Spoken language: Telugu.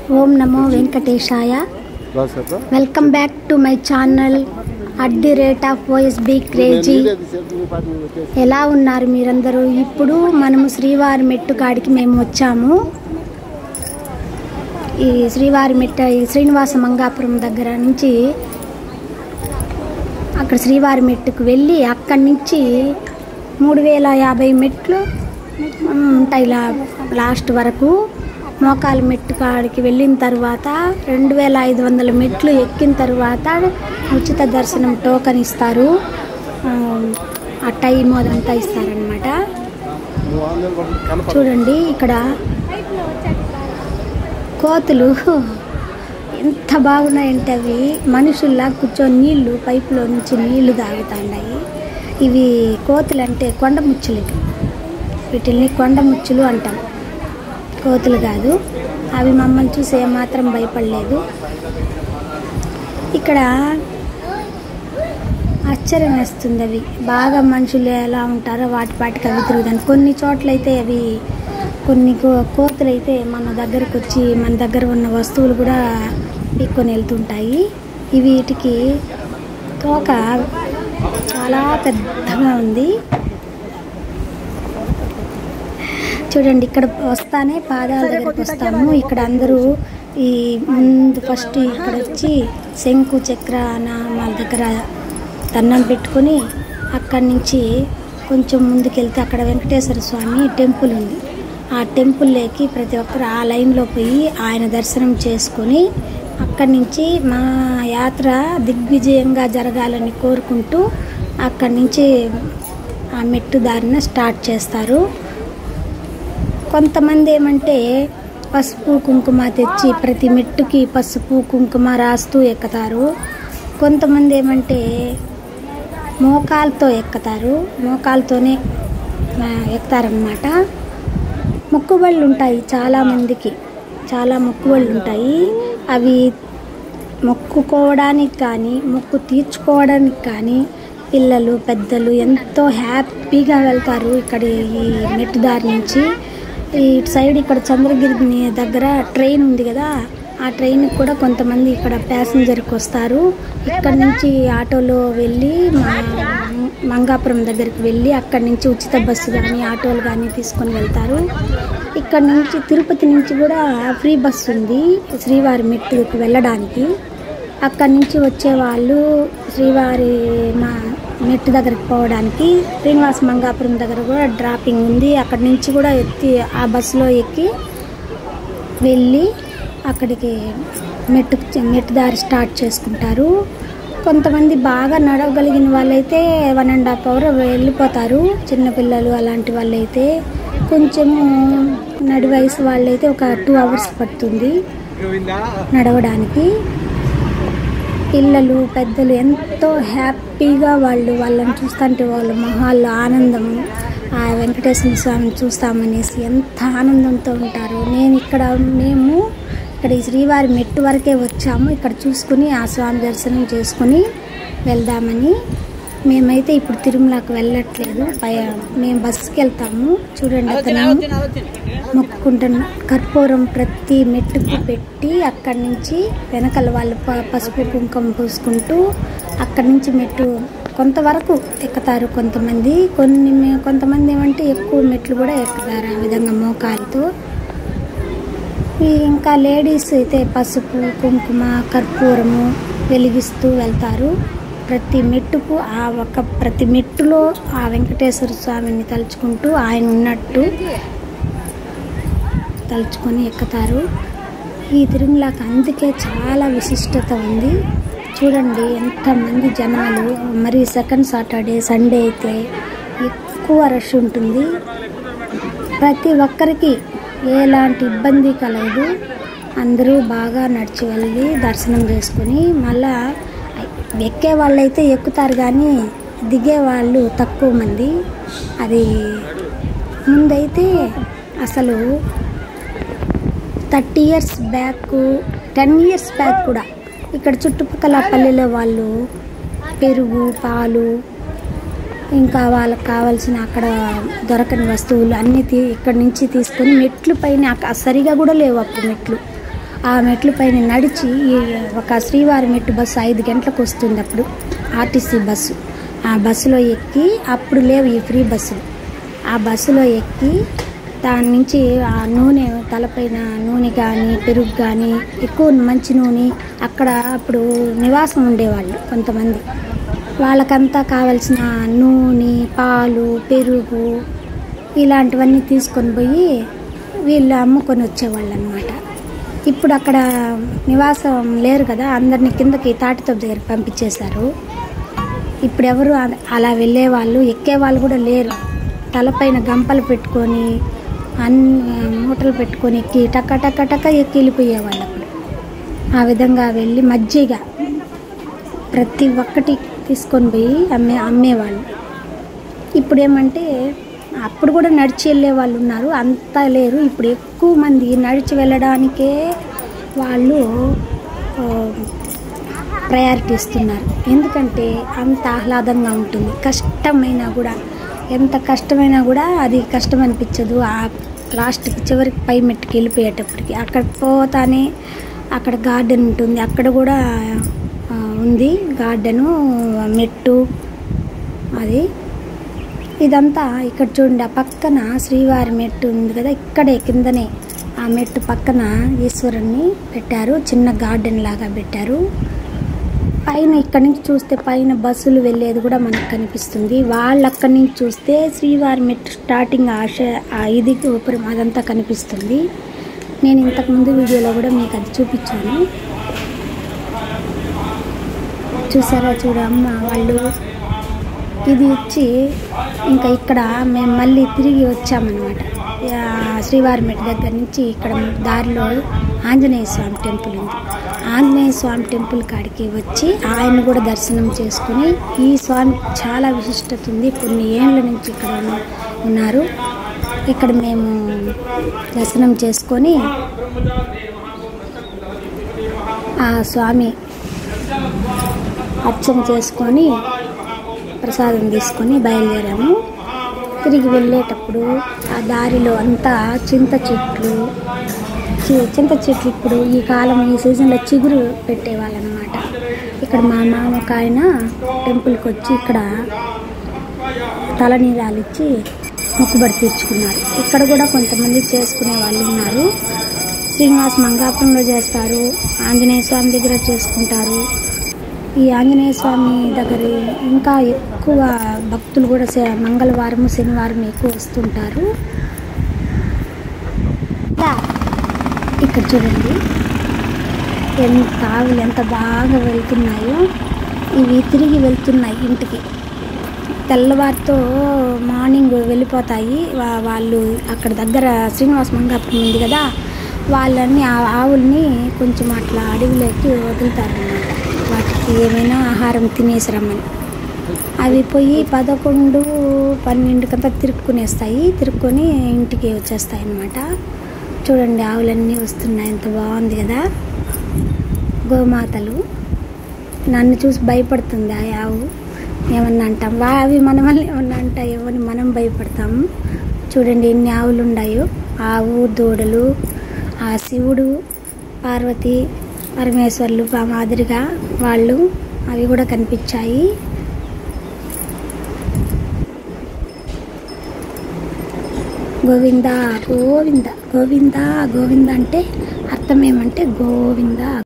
ఓం నమో వెంకటేశాయ welcome back to my channel at the rate of OSB crazy ఎలా ఉన్నారు మీరందరూ ఇప్పుడు మనము శ్రీవారి మెట్టు కాడికి మేము వచ్చాము ఈ శ్రీవారి మెట్ట ఈ శ్రీనివాస మంగాపురం దగ్గర నుంచి అక్కడ శ్రీవారి మెట్టుకు వెళ్ళి అక్కడి నుంచి మూడు వేల యాభై మెట్లు ఉంటాయి లా లాస్ట్ వరకు మోకాలు మెట్టు కాడికి వెళ్ళిన తర్వాత రెండు వేల ఐదు వందల మెట్లు ఎక్కిన తర్వాత ఉచిత దర్శనం టోకెన్ ఇస్తారు ఆ, ఆ టైం అదంతా ఇస్తారనమాట చూడండి ఇక్కడ కోతులు ఎంత బాగున్నాయంటే అవి మనుషుల్లా కూర్చొని నీళ్లు పైపులో నుంచి నీళ్లు తాగుతాయి ఇవి కోతులు అంటే కొండ ముచ్చులు ఇవి వీటిల్ని కొండ ముచ్చులు అంటాం కోతులు కాదు అవి మమ్మల్ని చూసి ఏమాత్రం భయపడలేదు ఇక్కడ ఆశ్చర్యం వేస్తుంది అవి బాగా మనుషులు ఎలా ఉంటారో వాటి పాటికి అవి తిరుగుతాయి కొన్ని చోట్లయితే అవి కొన్ని కో- కోతులు అయితే మన దగ్గరకు వచ్చి మన దగ్గర ఉన్న వస్తువులు కూడా పీక్కొని వెళ్తుంటాయి ఇవి వీటికి తోక చాలా పెద్దగా ఉంది చూడండి ఇక్కడ వస్తానే పాదాల దగ్గరికి వస్తాము ఇక్కడ అందరూ ఈ ముందు ఫస్ట్ ఇక్కడ వచ్చి శంకు చక్ర నామాల దగ్గర దండం పెట్టుకొని అక్కడి నుంచి కొంచెం ముందుకెళ్తే అక్కడ వెంకటేశ్వర స్వామి టెంపుల్ ఉంది ఆ టెంపుల్లోకి ప్రతి ఒక్కరు ఆ లైన్లో పోయి ఆయన దర్శనం చేసుకొని అక్కడి నుంచి మా యాత్ర దిగ్విజయంగా జరగాలని కోరుకుంటూ అక్కడి నుంచి ఆ మెట్టు దారిన స్టార్ట్ చేస్తారు కొంతమంది ఏమంటే పసుపు కుంకుమ తెచ్చి ప్రతి మెట్టుకి పసుపు కుంకుమ రాస్తూ ఎక్కుతారు కొంతమంది ఏమంటే మోకాలతో ఎక్కుతారు మోకాలతోనే ఆ, ఎక్కుతారనమాట మొక్కుబళ్ళు ఉంటాయి చాలామందికి చాలా మొక్కుబళ్ళు ఉంటాయి అవి మొక్కుకోవడానికి కానీ మొక్కు తీర్చుకోవడానికి కానీ పిల్లలు పెద్దలు ఎంతో హ్యాపీగా వెళ్తారు ఇక్కడ ఈ మెట్టు దారి నుంచి ఈ ఇటు సైడ్ ఇక్కడ చంద్రగిరి దగ్గర ట్రైన్ ఉంది కదా ఆ ట్రైన్కి కూడా కొంతమంది ఇక్కడ ప్యాసింజర్కి వస్తారు ఇక్కడ నుంచి ఆటోలో వెళ్ళి మా మంగాపురం దగ్గరికి వెళ్ళి అక్కడి నుంచి ఉచిత బస్సు కానీ ఆటోలు కానీ తీసుకొని వెళ్తారు ఇక్కడ నుంచి తిరుపతి నుంచి కూడా ఫ్రీ బస్సు ఉంది శ్రీవారి మెట్టుకు వెళ్ళడానికి అక్కడి నుంచి వచ్చే వాళ్ళు శ్రీవారి మా మెట్టు దగ్గరికి పోవడానికి శ్రీనివాస మంగాపురం దగ్గర కూడా డ్రాపింగ్ ఉంది అక్కడి నుంచి కూడా ఎత్తి ఆ బస్సులో ఎక్కి వెళ్ళి అక్కడికి మెట్టు మెట్టు దారి స్టార్ట్ చేసుకుంటారు కొంతమంది బాగా నడవగలిగిన వాళ్ళైతే వన్ అండ్ హాఫ్ అవర్ వెళ్ళిపోతారు చిన్నపిల్లలు అలాంటి వాళ్ళైతే కొంచెము నడి వయసు వాళ్ళైతే ఒక టూ అవర్స్ పడుతుంది నడవడానికి పిల్లలు పెద్దలు ఎంతో హ్యాపీగా వాళ్ళు వాళ్ళని చూస్తుంటే వాళ్ళ మొహాల్లో ఆనందం ఆ వెంకటేశ్వర స్వామిని చూస్తామనేసి ఎంత ఆనందంతో ఉంటారు నేను ఇక్కడ మేము ఇక్కడ ఈ శ్రీవారి మెట్టు వరకే వచ్చాము ఇక్కడ చూసుకుని ఆ స్వామి దర్శనం చేసుకుని వెళ్దామని మేమైతే ఇప్పుడు తిరుమలకు వెళ్ళట్లేదు పై- మేము బస్సుకి వెళ్తాము చూడండి అతను మొక్కుకుంటున్న కర్పూరం ప్రతి మెట్టుకు పెట్టి అక్కడి నుంచి వెనకాల వాళ్ళు ప- పసుపు కుంకుమ పూసుకుంటూ అక్కడి నుంచి మెట్టు కొంతవరకు ఎక్కుతారు కొంతమంది కొన్ని మే- కొంతమంది ఏమంటే ఎక్కువ మెట్లు కూడా ఎక్కుతారు ఆ విధంగా మోకాలతో ఈ ఇంకా లేడీస్ అయితే పసుపు కుంకుమ కర్పూరము వెలిగిస్తూ వెళ్తారు ప్రతి మెట్టుకు ఆ ఒక ప్రతి మెట్టులో ఆ వెంకటేశ్వర స్వామిని తలుచుకుంటూ ఆయన ఉన్నట్టు తలుచుకొని ఎక్కుతారు ఈ తిరుమలకి అందుకే చాలా విశిష్టత ఉంది చూడండి ఎంతమంది జనాలు మరి సెకండ్ సాటర్డే సండే అయితే ఎక్కువ రష్ ఉంటుంది ప్రతి ఒక్కరికి ఎలాంటి ఇబ్బంది కలగదు అందరూ బాగా నడిచి వెళ్ళి దర్శనం చేసుకొని మళ్ళా ఎక్కే వాళ్ళైతే ఎక్కుతారు కానీ దిగే వాళ్ళు తక్కువ మంది అది ముందైతే అసలు thirty years back ten years back కూడా ఇక్కడ చుట్టుపక్కల పల్లెలో వాళ్ళు పెరుగు పాలు ఇంకా వాళ్ళకి కావాల్సిన అక్కడ దొరకని వస్తువులు అన్నీ తీ ఇక్కడి నుంచి తీసుకొని మెట్లు పైన అక్క- సరిగా కూడా లేవు అప్పుడు మెట్లు ఆ మెట్ల పైన నడిచి ఈ ఒక శ్రీవారి మెట్టు బస్సు ఐదు గంటలకు వస్తుంది అప్పుడు ఆర్టీసీ బస్సు ఆ బస్సులో ఎక్కి అప్పుడు లేవు ఈ ఫ్రీ బస్సులు ఆ బస్సులో ఎక్కి దాని నుంచి ఆ నూనె తలపైన నూనె కానీ పెరుగు కానీ ఎక్కువ మంచి నూనె అక్కడ అప్పుడు నివాసం ఉండేవాళ్ళు కొంతమంది వాళ్ళకంతా కావలసిన నూనె పాలు పెరుగు ఇలాంటివన్నీ తీసుకొని పోయి వీళ్ళు అమ్ముకొని వచ్చేవాళ్ళు అనమాట ఇప్పుడు అక్కడ నివాసం లేరు కదా అందరిని కిందకి తాటితోపు దగ్గరికి పంపించేశారు ఇప్పుడు ఎవరు అ- అలా వెళ్ళే వాళ్ళు ఎక్కే వాళ్ళు కూడా లేరు తలపైన గంపలు పెట్టుకొని అన్ని మూటలు పెట్టుకొని ఎక్కి టక్క టక్క టక్క ఎక్కి వెళ్ళిపోయేవాళ్ళు అప్పుడు ఆ విధంగా వెళ్ళి మజ్జిగ ప్రతి ఒక్కటి తీసుకొని పోయి అమ్మే అమ్మేవాళ్ళు ఇప్పుడు ఏమంటే అప్పుడు కూడా నడిచి వెళ్ళే వాళ్ళు ఉన్నారు అంతా లేరు ఇప్పుడు ఎక్కువ మంది నడిచి వెళ్ళడానికే వాళ్ళు ప్రయారిటీ ఇస్తున్నారు ఎందుకంటే అంత ఆహ్లాదంగా ఉంటుంది కష్టమైనా కూడా ఎంత కష్టమైనా కూడా అది కష్టం అనిపించదు ఆ లాస్ట్కి చివరికి పై మెట్టుకి వెళ్ళిపోయేటప్పటికి అక్కడ పోతానే అక్కడ గార్డెన్ ఉంటుంది అక్కడ కూడా ఆ, ఉంది గార్డెను మెట్టు అది ఇదంతా ఇక్కడ చూడండి ఆ పక్కన శ్రీవారి మెట్టు ఉంది కదా ఇక్కడే కిందనే ఆ మెట్టు పక్కన ఈశ్వరుణ్ణి పెట్టారు చిన్న గార్డెన్ లాగా పెట్టారు పైన ఇక్కడ నుంచి చూస్తే పైన బస్సులు వెళ్ళేది కూడా మనకు కనిపిస్తుంది వాళ్ళు అక్కడి నుంచి చూస్తే శ్రీవారి మెట్టు స్టార్టింగ్ ఆశ ఆ ఇది గోపురం అదంతా కనిపిస్తుంది నేను ఇంతకుముందు వీడియోలో కూడా మీకు అది చూపించాను చూసారా చూడమ్మ వాళ్ళు ఇది ఇచ్చి ఇంకా ఇక్కడ మేము మళ్ళీ తిరిగి వచ్చామన్నమాట ఆ, శ్రీవారి మెట్టు దగ్గర నుంచి ఇక్కడ దారిలో ఆంజనేయ స్వామి టెంపుల్ ఉంది ఆంజనేయ స్వామి టెంపుల్ కాడికి వచ్చి ఆయన కూడా దర్శనం చేసుకుని ఈ స్వామి చాలా విశిష్టత ఉంది కొన్ని ఏళ్ళ నుంచి ఇక్కడ ఉన్న- ఉన్నారు ఇక్కడ మేము దర్శనం చేసుకొని ఆ స్వామి అర్చన చేసుకొని ప్రసాదం తీసుకొని బయలుదేరాము తిరిగి వెళ్ళేటప్పుడు ఆ దారిలో అంతా చింత చెట్లు చి- చింత చెట్లు ఇప్పుడు ఈ కాలం ఈ సీజన్లో చిగురు పెట్టేవాళ్ళనమాట ఇక్కడ మా మామకు ఆయన టెంపుల్కి వచ్చి ఇక్కడ తలనీలాలు ఇచ్చి మొక్కుబడి తీర్చుకున్నారు ఇక్కడ కూడా కొంతమంది చేసుకునే వాళ్ళు ఉన్నారు శ్రీనివాస్ మంగాపురంలో చేస్తారు ఆంజనేయ స్వామి దగ్గర చేసుకుంటారు ఈ ఆంజనేయ స్వామి దగ్గర ఇంకా ఎక్కువ భక్తులు కూడా శ- మంగళవారం శనివారం ఎక్కువ వస్తుంటారు ఇంకా ఇక్కడ చూడండి ఎంత ఆవులు ఎంత బాగా వెళ్తున్నాయో ఇవి తిరిగి వెళ్తున్నాయి ఇంటికి తెల్లవారితో మార్నింగ్ వెళ్ళిపోతాయి వా- వాళ్ళు అక్కడ దగ్గర శ్రీనివాస మంగాపురం ఉంది కదా వాళ్ళని ఆ ఆవుల్ని కొంచెం అట్లా అడవిలోకి వదులుతారన్నమాట వాటికి ఏమైనా ఆహారం తినేసి రమ్మని అవి పోయి పదకొండు పన్నెండుకంతా తిరుక్కునేస్తాయి తిరుక్కొని ఇంటికి వచ్చేస్తాయి అన్నమాట చూడండి ఆవులన్నీ వస్తున్నాయి ఎంత బాగుంది కదా గోమాతలు నన్ను చూసి భయపడుతుంది ఆ ఆవు ఏమన్నా అంటాం వా అవి మన వల్ల ఏమన్నా అంటాయో అని మనం భయపడతాము చూడండి ఎన్ని ఆవులు ఉన్నాయో ఆవు దూడలు ఆ శివుడు పార్వతి పరమేశ్వర్లు ఆ మాదిరిగా వాళ్ళు అవి కూడా కనిపించాయి గోవింద గోవింద గోవింద గోవింద అంటే అర్థం ఏమంటే గోవింద